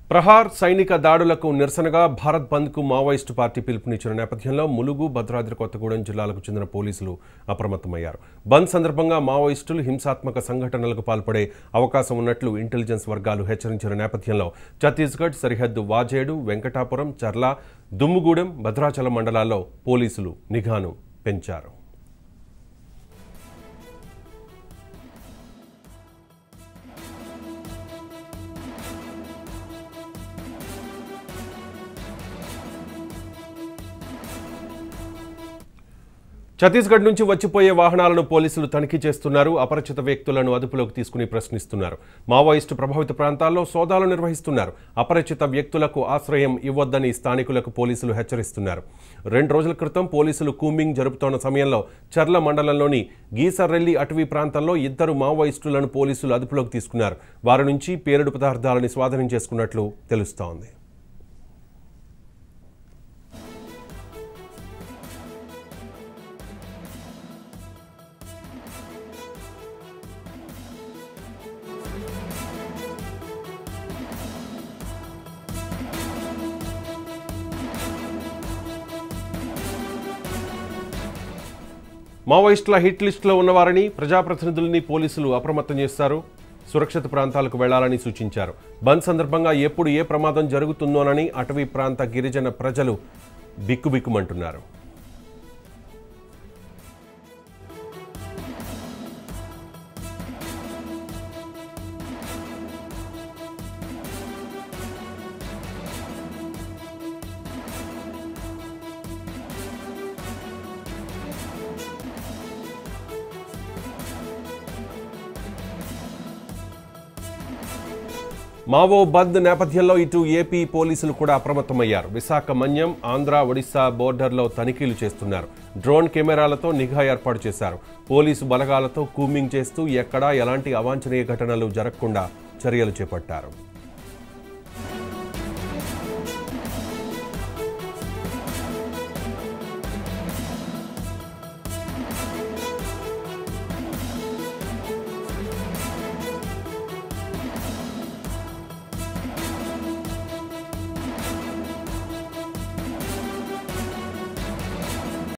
ప్రహార్ సైనిక దాడులకు నిరసనగా భారత్ బంద్కు మావోయిస్టు పార్టీ పిలుపునిచ్చిన నేపథ్యంలో ములుగు భద్రాద్రి కొత్తగూడెం జిల్లాలకు చెందిన పోలీసులు అప్రమత్తమయ్యారు బంద్ సందర్భంగా మావోయిస్టులు హింసాత్మక సంఘటనలకు పాల్పడే అవకాశం ఉన్నట్లు ఇంటెలిజెన్స్ వర్గాలు హెచ్చరించిన నేపథ్యంలో ఛత్తీస్గఢ్ సరిహద్దు వాజేడు వెంకటాపురం చర్ల దుమ్ముగూడెం భద్రాచలం మండలాల్లో పోలీసులు నిఘాను పెంచారు ఛత్తీస్గఢ్ నుంచి వచ్చిపోయే వాహనాలను పోలీసులు తనిఖీ చేస్తున్నారు అపరిచిత వ్యక్తులను అదుపులోకి తీసుకుని ప్రశ్నిస్తున్నారు మావోయిస్టు ప్రభావిత ప్రాంతాల్లో సోదాలు నిర్వహిస్తున్నారు అపరిచిత వ్యక్తులకు ఆశ్రయం ఇవ్వొద్దని స్థానికులకు పోలీసులు హెచ్చరిస్తున్నారు రెండు రోజుల క్రితం పోలీసులు కూంబింగ్ జరుపుతోన్న సమయంలో చర్ల మండలంలోని గీసర్రెల్లి అటవీ ప్రాంతంలో ఇద్దరు మావోయిస్టులను పోలీసులు అదుపులోకి తీసుకున్నారు వారి నుంచి పేలుడు పదార్థాలని స్వాధీనం చేసుకున్నట్లు తెలుస్తోంది మావోయిస్టుల హిట్ లిస్టులో ఉన్నవారిని ప్రజాప్రతినిధుల్ని పోలీసులు అప్రమత్తం చేస్తారు సురక్షిత ప్రాంతాలకు వెళ్లాలని సూచించారు బంద్ సందర్భంగా ఎప్పుడు ఏ ప్రమాదం జరుగుతుందోనని అటవీ ప్రాంత గిరిజన ప్రజలు బిక్కుబిక్కుమంటున్నారు మావో బంద్ నేపథ్యంలో ఇటు ఏపీ పోలీసులు కూడా అప్రమత్తమయ్యారు విశాఖ మన్యం ఆంధ్ర ఒడిశా బోర్డర్లో తనిఖీలు చేస్తున్నారు డ్రోన్ కెమెరాలతో నిఘా ఏర్పాటు చేశారు పోలీసు బలగాలతో కూమింగ్ చేస్తూ ఎక్కడా ఎలాంటి అవాంఛనీయ ఘటనలు జరగకుండా చర్యలు చేపట్టారు